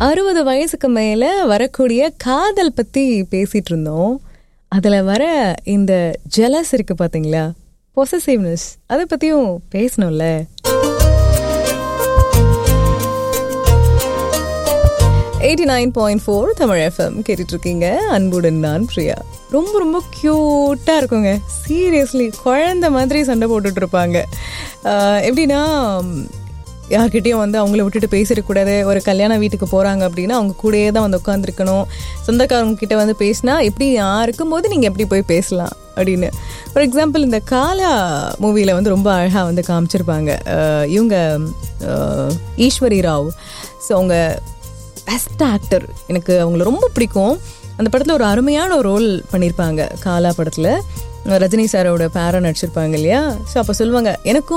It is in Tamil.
அறுபது வயசுக்கு மேல வரக்கூடிய காதல் பத்தி பேசிட்டு இருந்தோம் அதுல வர இந்த ஜெலஸ் இருக்கு பாத்தீங்களா பொசசிவ்னஸ் அதை பத்தியும் பேசணும்ல eighty nine point four Tamil FM கேட்டுட்டு இருக்கீங்க அன்புடன் நான் பிரியா ரொம்ப ரொம்ப க்யூட்டாக இருக்குங்க சீரியஸ்லி குழந்த மாதிரி சண்டை போட்டுட்டு இருப்பாங்க ஆஹ் எப்படின்னா யார்கிட்டயும் வந்து அவங்கள விட்டுட்டு பேசிடக்கூடாது ஒரு கல்யாண வீட்டுக்கு போகிறாங்க அப்படின்னா அவங்க கூடயே தான் வந்து உட்காந்துருக்கணும் சொந்தக்காரங்க கிட்ட வந்து பேசினா எப்படி நான் இருக்கும்போது நீங்கள் எப்படி போய் பேசலாம் அப்படின்னு ஃபார் எக்ஸாம்பிள் இந்த காலா மூவியில் வந்து ரொம்ப அழகாக வந்து காமிச்சிருப்பாங்க ஆஹ் இவங்க ஆஹ் ஈஸ்வரி ராவ் ஸோ அவங்க பெஸ்ட் ஆக்டர் எனக்கு அவங்கள ரொம்ப பிடிக்கும் அந்த படத்தில் ஒரு அருமையான ஒரு ரோல் பண்ணியிருப்பாங்க காலா படத்தில் ரஜினி சாரோட பேரா நடிச்சிருப்பாங்க இல்லையா ஸோ அப்போ சொல்லுவாங்க எனக்கும்